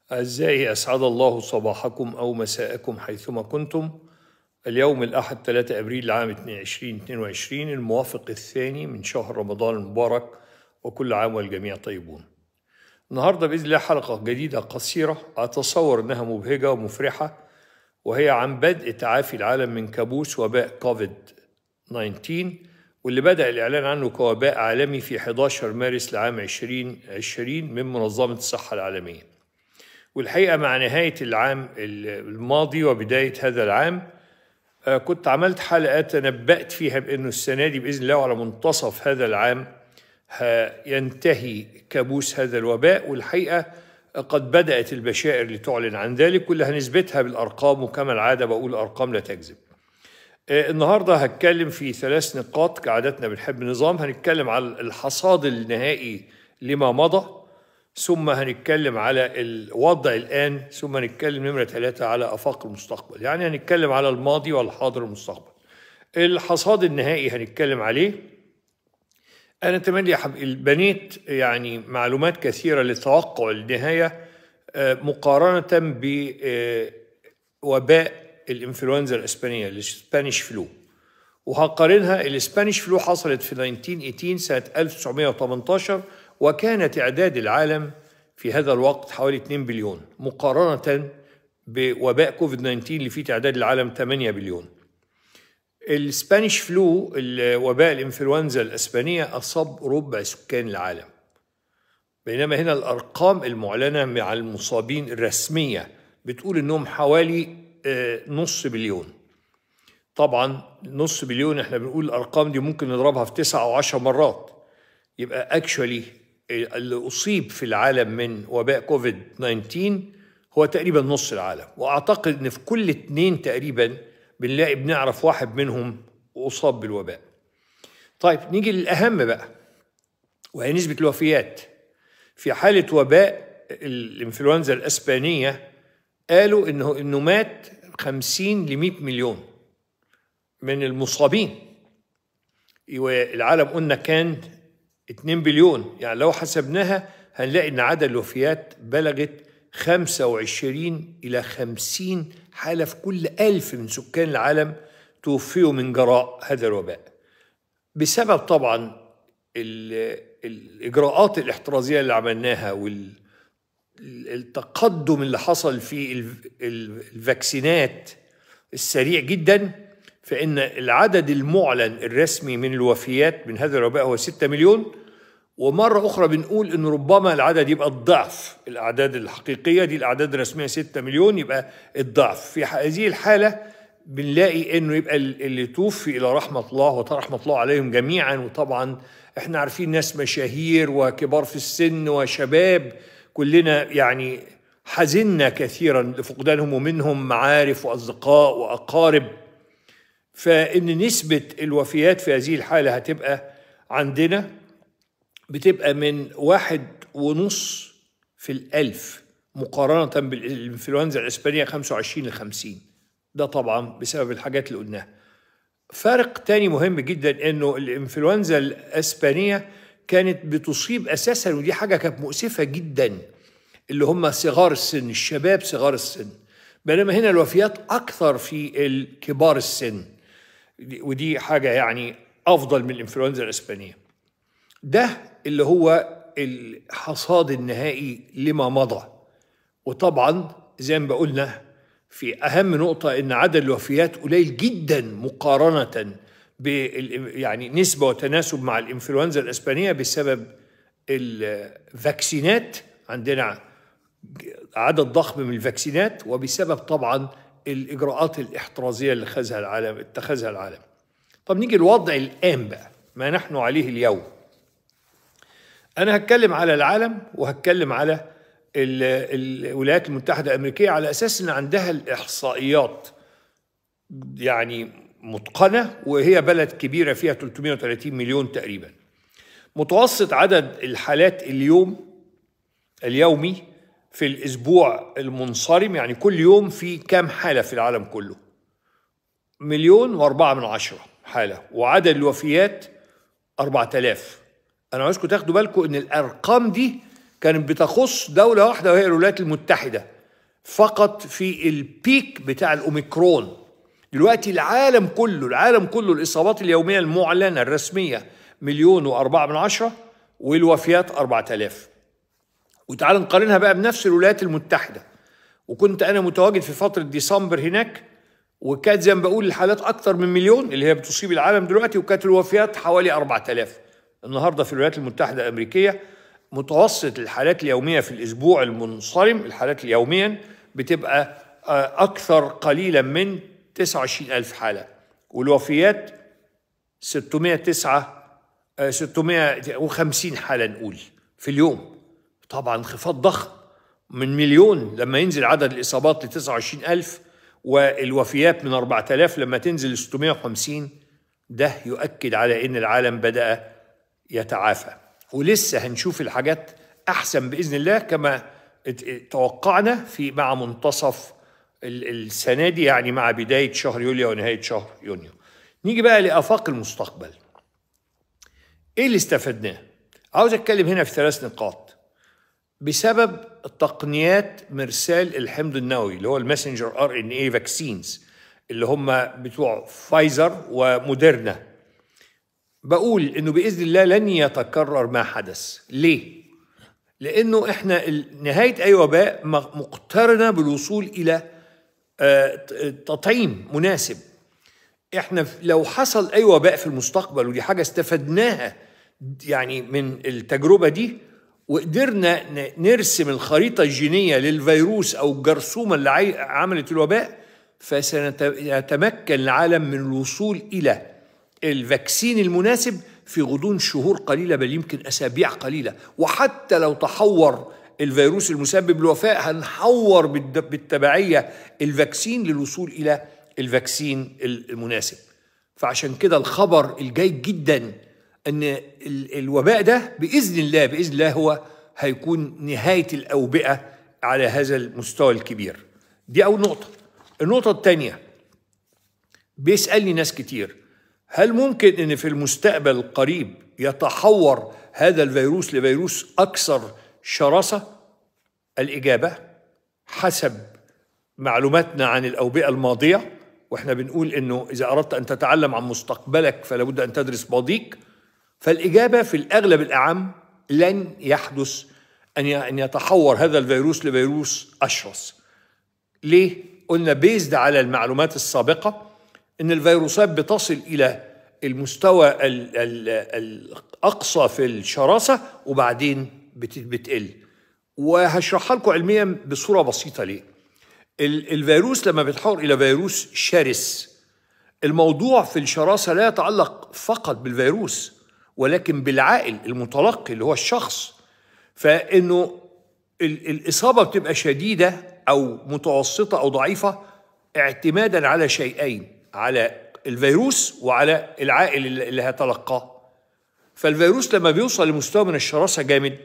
أعزائي أسعد الله صباحكم أو مساءكم حيثما كنتم اليوم الأحد 3 أبريل عام 2022 الموافق الثاني من شهر رمضان المبارك وكل عام والجميع طيبون النهاردة بإذن الله حلقة جديدة قصيرة أتصور أنها مبهجة ومفرحة وهي عن بدء تعافي العالم من كابوس وباء كوفيد 19 واللي بدأ الإعلان عنه كوباء عالمي في 11 مارس لعام 2020 من منظمة الصحة العالمية والحقيقة مع نهاية العام الماضي وبداية هذا العام كنت عملت حلقات تنبأت فيها بأنه السنة دي بإذن الله على منتصف هذا العام ينتهي كابوس هذا الوباء والحقيقة قد بدأت البشائر لتعلن عن ذلك واللي هنثبتها بالأرقام وكما العادة بقول الأرقام لا تكذب النهاردة هتكلم في ثلاث نقاط كعادتنا بنحب النظام هنتكلم على الحصاد النهائي لما مضى ثم هنتكلم على الوضع الآن ثم هنتكلم نمرة ثلاثة على آفاق المستقبل يعني هنتكلم على الماضي والحاضر والمستقبل الحصاد النهائي هنتكلم عليه أنا تملي بنيت يعني معلومات كثيرة لتوقع النهاية مقارنة بوباء الانفلونزا الاسبانيه الاسبانيش فلو وهقارنها الاسبانيش فلو حصلت في 1918 سنه 1918 وكان تعداد العالم في هذا الوقت حوالي 2 بليون مقارنه بوباء كوفيد 19 اللي فيه تعداد العالم 8 بليون الاسبانيش فلو وباء الانفلونزا الاسبانيه اصاب ربع سكان العالم بينما هنا الارقام المعلنه مع المصابين الرسميه بتقول انهم حوالي نص بليون طبعا نص بليون احنا بنقول الارقام دي ممكن نضربها في تسعة او عشر مرات يبقى اكشولي اللي اصيب في العالم من وباء كوفيد 19 هو تقريبا نص العالم واعتقد ان في كل اتنين تقريبا بنلاقي بنعرف واحد منهم اصاب بالوباء طيب نيجي للاهم بقى وهي نسبه الوفيات في حاله وباء الانفلونزا الاسبانيه قالوا انه انه مات 50 ل 100 مليون من المصابين والعالم قلنا كان 2 بليون يعني لو حسبناها هنلاقي ان عدد الوفيات بلغت 25 الى 50 حاله في كل ألف من سكان العالم توفيوا من جراء هذا الوباء بسبب طبعا الاجراءات الاحترازيه اللي عملناها وال التقدم اللي حصل في الفاكسينات السريع جدا فإن العدد المعلن الرسمي من الوفيات من هذا الوباء هو 6 مليون ومرة أخرى بنقول إن ربما العدد يبقى الضعف الأعداد الحقيقية دي الأعداد الرسمية 6 مليون يبقى الضعف في هذه الحالة بنلاقي إنه يبقى اللي توفي إلى رحمة الله وترحمة الله عليهم جميعا وطبعا إحنا عارفين ناس مشاهير وكبار في السن وشباب كلنا يعني حزنا كثيرا لفقدانهم ومنهم معارف واصدقاء واقارب فان نسبه الوفيات في هذه الحاله هتبقى عندنا بتبقى من واحد ونص في الألف مقارنة بالإنفلونزا الإسبانية 25 ل 50 ده طبعا بسبب الحاجات اللي قلناها فرق تاني مهم جدا انه الانفلونزا الاسبانيه كانت بتصيب اساسا ودي حاجه كانت مؤسفه جدا اللي هم صغار السن الشباب صغار السن بينما هنا الوفيات اكثر في الكبار السن ودي حاجه يعني افضل من الانفلونزا الاسبانيه ده اللي هو الحصاد النهائي لما مضى وطبعا زي ما قلنا في اهم نقطه ان عدد الوفيات قليل جدا مقارنه يعني نسبة وتناسب مع الإنفلونزا الإسبانية بسبب الفاكسينات عندنا عدد ضخم من الفاكسينات وبسبب طبعا الإجراءات الاحترازية اللي خذها العالم اتخذها العالم طب نيجي الوضع الآن بقى ما نحن عليه اليوم أنا هتكلم على العالم وهتكلم على الولايات المتحدة الأمريكية على أساس أن عندها الإحصائيات يعني متقنة وهي بلد كبيرة فيها 330 مليون تقريبا متوسط عدد الحالات اليوم اليومي في الأسبوع المنصرم يعني كل يوم في كام حالة في العالم كله مليون وأربعة من عشرة حالة وعدد الوفيات أربعة آلاف أنا عاوزكم تاخدوا بالكم إن الأرقام دي كانت بتخص دولة واحدة وهي الولايات المتحدة فقط في البيك بتاع الأوميكرون دلوقتي العالم كله العالم كله الإصابات اليومية المعلنة الرسمية مليون وأربعة من عشرة والوفيات أربعة آلاف وتعال نقارنها بقى بنفس الولايات المتحدة وكنت أنا متواجد في فترة ديسمبر هناك وكانت زي ما بقول الحالات أكثر من مليون اللي هي بتصيب العالم دلوقتي وكانت الوفيات حوالي 4000 النهارده في الولايات المتحدة الأمريكية متوسط الحالات اليومية في الأسبوع المنصرم الحالات اليوميا بتبقى أكثر قليلا من 29 ألف حالة والوفيات 609 650 حالة نقول في اليوم طبعا انخفاض ضخم من مليون لما ينزل عدد الإصابات ل 29 ألف والوفيات من 4000 لما تنزل ل 650 ده يؤكد على ان العالم بدا يتعافى ولسه هنشوف الحاجات احسن باذن الله كما توقعنا في مع منتصف السنه دي يعني مع بدايه شهر يوليو ونهايه شهر يونيو نيجي بقى لافاق المستقبل ايه اللي استفدناه عاوز اتكلم هنا في ثلاث نقاط بسبب تقنيات مرسال الحمض النووي اللي هو الماسنجر ار ان اي فاكسينز اللي هم بتوع فايزر وموديرنا بقول انه باذن الله لن يتكرر ما حدث ليه لانه احنا نهايه اي وباء مقترنه بالوصول الى تطعيم مناسب احنا لو حصل اي وباء في المستقبل ودي حاجه استفدناها يعني من التجربه دي وقدرنا نرسم الخريطة الجينية للفيروس أو الجرثومة اللي عملت الوباء فسيتمكن العالم من الوصول إلى الفاكسين المناسب في غضون شهور قليلة بل يمكن أسابيع قليلة وحتى لو تحور الفيروس المسبب للوفاة هنحور بالتبعية الفاكسين للوصول إلى الفاكسين المناسب فعشان كده الخبر الجيد جدا ان الوباء ده باذن الله باذن الله هو هيكون نهايه الاوبئه على هذا المستوى الكبير دي اول نقطه النقطه الثانيه بيسالني ناس كتير هل ممكن ان في المستقبل القريب يتحور هذا الفيروس لفيروس اكثر شراسه الاجابه حسب معلوماتنا عن الاوبئه الماضيه واحنا بنقول انه اذا اردت ان تتعلم عن مستقبلك فلا بد ان تدرس ماضيك فالإجابة في الأغلب الأعم لن يحدث أن يتحور هذا الفيروس لفيروس أشرس ليه؟ قلنا بيزد على المعلومات السابقة أن الفيروسات بتصل إلى المستوى الأقصى في الشراسة وبعدين بتقل وهشرحها لكم علميا بصورة بسيطة ليه الفيروس لما بيتحول إلى فيروس شرس الموضوع في الشراسة لا يتعلق فقط بالفيروس ولكن بالعائل المتلقي اللي هو الشخص فانه الاصابه بتبقى شديده او متوسطه او ضعيفه اعتمادا على شيئين على الفيروس وعلى العائل اللي هيتلقاه فالفيروس لما بيوصل لمستوى من الشراسه جامد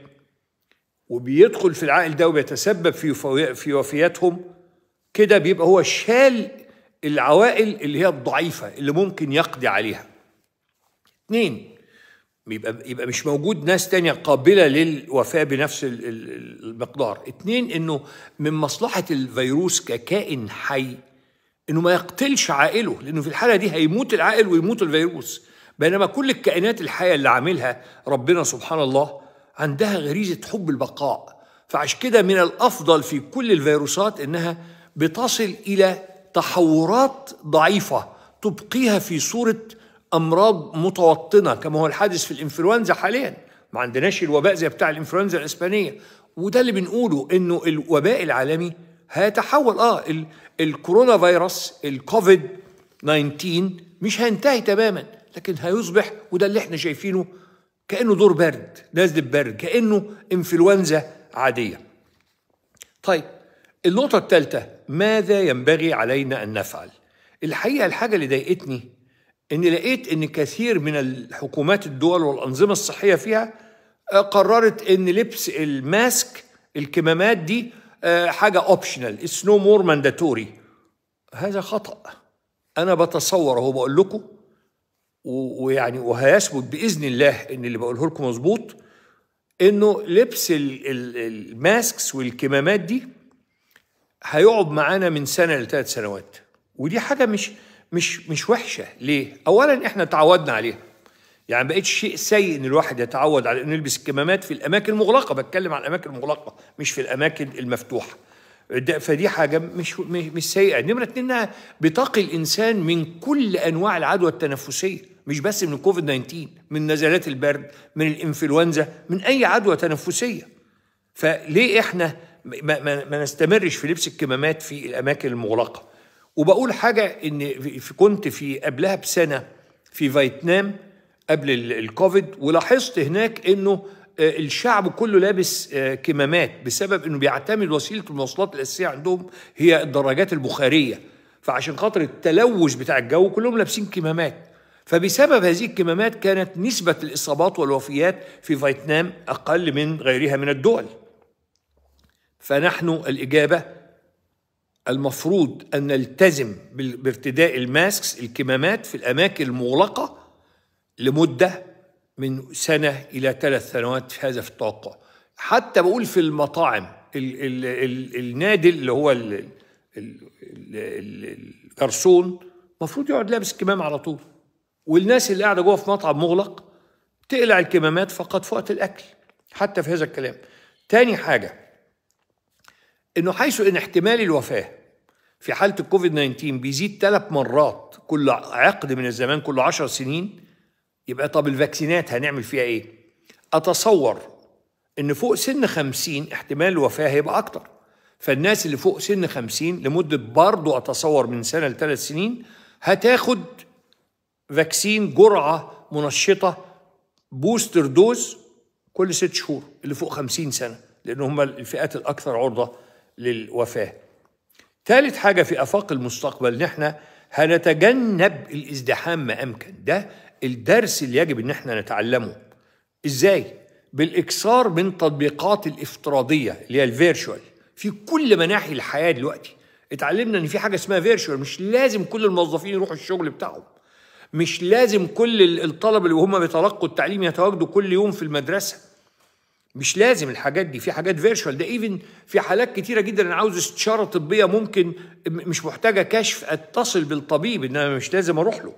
وبيدخل في العائل ده وبيتسبب في في وفياتهم كده بيبقى هو شال العوائل اللي هي الضعيفه اللي ممكن يقضي عليها اثنين يبقى يبقى مش موجود ناس تانية قابلة للوفاة بنفس المقدار اتنين انه من مصلحة الفيروس ككائن حي انه ما يقتلش عائله لانه في الحالة دي هيموت العائل ويموت الفيروس بينما كل الكائنات الحية اللي عاملها ربنا سبحان الله عندها غريزة حب البقاء فعش كده من الأفضل في كل الفيروسات إنها بتصل إلى تحورات ضعيفة تبقيها في صورة امراض متوطنه كما هو الحادث في الانفلونزا حاليا ما عندناش الوباء زي بتاع الانفلونزا الاسبانيه وده اللي بنقوله انه الوباء العالمي هيتحول اه الكورونا فيروس الكوفيد 19 مش هينتهي تماما لكن هيصبح وده اللي احنا شايفينه كانه دور برد نازل برد كانه انفلونزا عاديه طيب النقطه الثالثه ماذا ينبغي علينا ان نفعل الحقيقه الحاجه اللي ضايقتني اني لقيت ان كثير من الحكومات الدول والانظمه الصحيه فيها قررت ان لبس الماسك الكمامات دي حاجه اوبشنال اتس نو مور مانداتوري هذا خطا انا بتصور اهو بقول لكم ويعني وهيثبت باذن الله ان اللي بقوله لكم مظبوط انه لبس ال- ال- الماسكس والكمامات دي هيقعد معانا من سنه لثلاث سنوات ودي حاجه مش مش مش وحشه ليه؟ اولا احنا تعودنا عليها يعني بقيتش شيء سيء ان الواحد يتعود على انه يلبس الكمامات في الاماكن المغلقه بتكلم عن الاماكن المغلقه مش في الاماكن المفتوحه ده- فدي حاجه مش مش مش سيئه نمره اتنين انها بتقي الانسان من كل انواع العدوى التنفسيه مش بس من الكوفيد 19 من نزلات البرد من الانفلونزا من اي عدوى تنفسيه فليه احنا ما, ما, ما نستمرش في لبس الكمامات في الاماكن المغلقه وبقول حاجه ان في كنت في قبلها بسنه في فيتنام قبل ال- الكوفيد ولاحظت هناك انه آه، الشعب كله لابس آه، كمامات بسبب انه بيعتمد وسيله المواصلات الاساسيه عندهم هي الدراجات البخاريه فعشان خاطر التلوث بتاع الجو كلهم لابسين كمامات فبسبب هذه الكمامات كانت نسبه الاصابات والوفيات في فيتنام اقل من غيرها من الدول فنحن الإجابة المفروض أن نلتزم بال- بارتداء الماسكس الكمامات في الأماكن المغلقة لمدة من سنة إلى ثلاث سنوات في هذا في التوقع حتى بقول في المطاعم ال ال ال النادل اللي هو ال ال ال ال الجرسون المفروض يقعد لابس كمام على طول والناس اللي قاعدة جوه في مطعم مغلق تقلع الكمامات فقط في وقت الأكل حتى في هذا الكلام تاني حاجة انه حيث ان احتمال الوفاه في حاله الكوفيد 19 بيزيد ثلاث مرات كل عقد من الزمان كل عشر سنين يبقى طب الفاكسينات هنعمل فيها ايه؟ اتصور ان فوق سن 50 احتمال الوفاه هيبقى اكتر فالناس اللي فوق سن 50 لمده برضه اتصور من سنه لثلاث سنين هتاخد فاكسين جرعه منشطه بوستر دوز كل ست شهور اللي فوق 50 سنه لان هم الفئات الاكثر عرضه للوفاه. ثالث حاجه في افاق المستقبل ان احنا هنتجنب الازدحام ما امكن ده الدرس اللي يجب ان احنا نتعلمه. ازاي؟ بالاكثار من تطبيقات الافتراضيه اللي هي الفيرشوال في كل مناحي الحياه دلوقتي. اتعلمنا ان في حاجه اسمها فيرشوال مش لازم كل الموظفين يروحوا الشغل بتاعهم. مش لازم كل الطلبه اللي هم بيتلقوا التعليم يتواجدوا كل يوم في المدرسه. مش لازم الحاجات دي في حاجات فيرشوال ده ايفن في حالات كتيره جدا انا عاوز استشاره طبيه ممكن م- مش محتاجه كشف اتصل بالطبيب انما مش لازم اروح له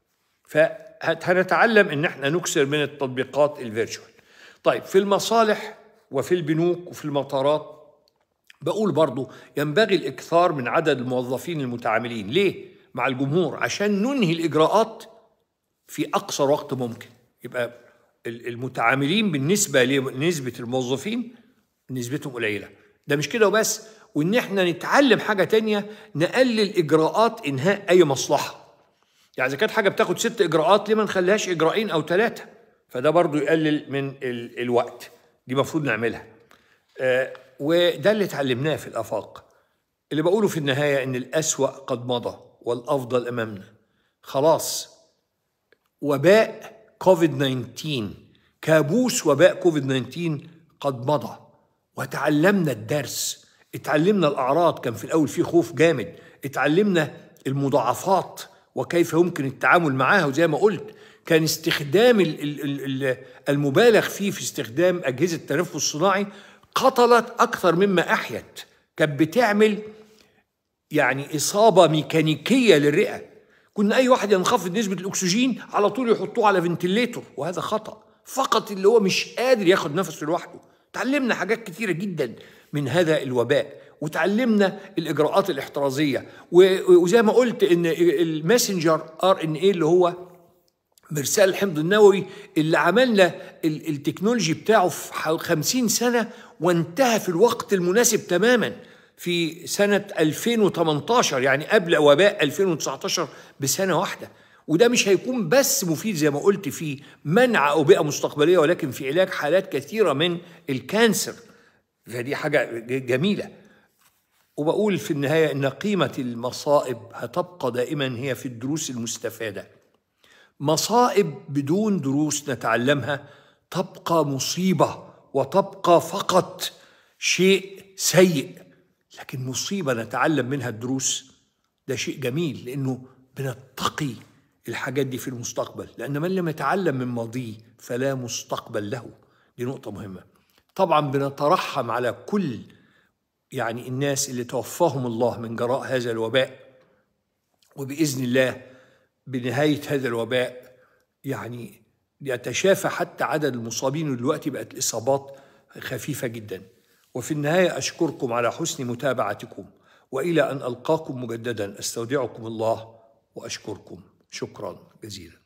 فهنتعلم ان احنا نكسر من التطبيقات الفيرشوال طيب في المصالح وفي البنوك وفي المطارات بقول برضو ينبغي الإكثار من عدد الموظفين المتعاملين ليه؟ مع الجمهور عشان ننهي الإجراءات في أقصر وقت ممكن يبقى ال- المتعاملين بالنسبة لنسبة الموظفين نسبتهم قليلة ده مش كده وبس وإن احنا نتعلم حاجة تانية نقلل إجراءات إنهاء أي مصلحة يعني إذا كانت حاجة بتاخد ست إجراءات ليه ما نخليهاش إجراءين أو ثلاثة فده برضو يقلل من ال- الوقت دي المفروض نعملها آه، وده اللي اتعلمناه في الآفاق اللي بقوله في النهاية إن الأسوأ قد مضى والأفضل أمامنا خلاص وباء كوفيد 19 كابوس وباء كوفيد 19 قد مضى وتعلمنا الدرس اتعلمنا الأعراض كان في الأول في خوف جامد اتعلمنا المضاعفات وكيف يمكن التعامل معها وزي ما قلت كان استخدام ال- ال- ال- ال- المبالغ فيه في استخدام أجهزة التنفس الصناعي قتلت أكثر مما أحيت كانت بتعمل يعني إصابة ميكانيكية للرئة كنا أي واحد ينخفض نسبة الأكسجين على طول يحطوه على فنتليتور وهذا خطأ فقط اللي هو مش قادر ياخد نفسه لوحده تعلمنا حاجات كتيرة جدا من هذا الوباء وتعلمنا الإجراءات الاحترازية و- وزي ما قلت إن الماسنجر ار ان ايه اللي هو مرسال الحمض النووي اللي عملنا ال- التكنولوجي بتاعه في حوالي 50 سنة وانتهى في الوقت المناسب تماما في سنة 2018 يعني قبل وباء 2019 بسنة واحدة وده مش هيكون بس مفيد زي ما قلت في منع أوبئة مستقبلية ولكن في علاج حالات كثيرة من الكانسر فدي حاجة ج- جميلة وبقول في النهاية إن قيمة المصائب هتبقى دائما هي في الدروس المستفادة مصائب بدون دروس نتعلمها تبقى مصيبة وتبقى فقط شيء سيء لكن مصيبة نتعلم منها الدروس ده شيء جميل لأنه بنتقي الحاجات دي في المستقبل لأن من لم يتعلم من ماضيه فلا مستقبل له دي نقطة مهمة طبعا بنترحم على كل يعني الناس اللي توفاهم الله من جراء هذا الوباء وباذن الله بنهايه هذا الوباء يعني يتشافى حتى عدد المصابين ودلوقتي بقت الاصابات خفيفه جدا وفي النهايه اشكركم على حسن متابعتكم والى ان القاكم مجددا استودعكم الله واشكركم شكرا جزيلا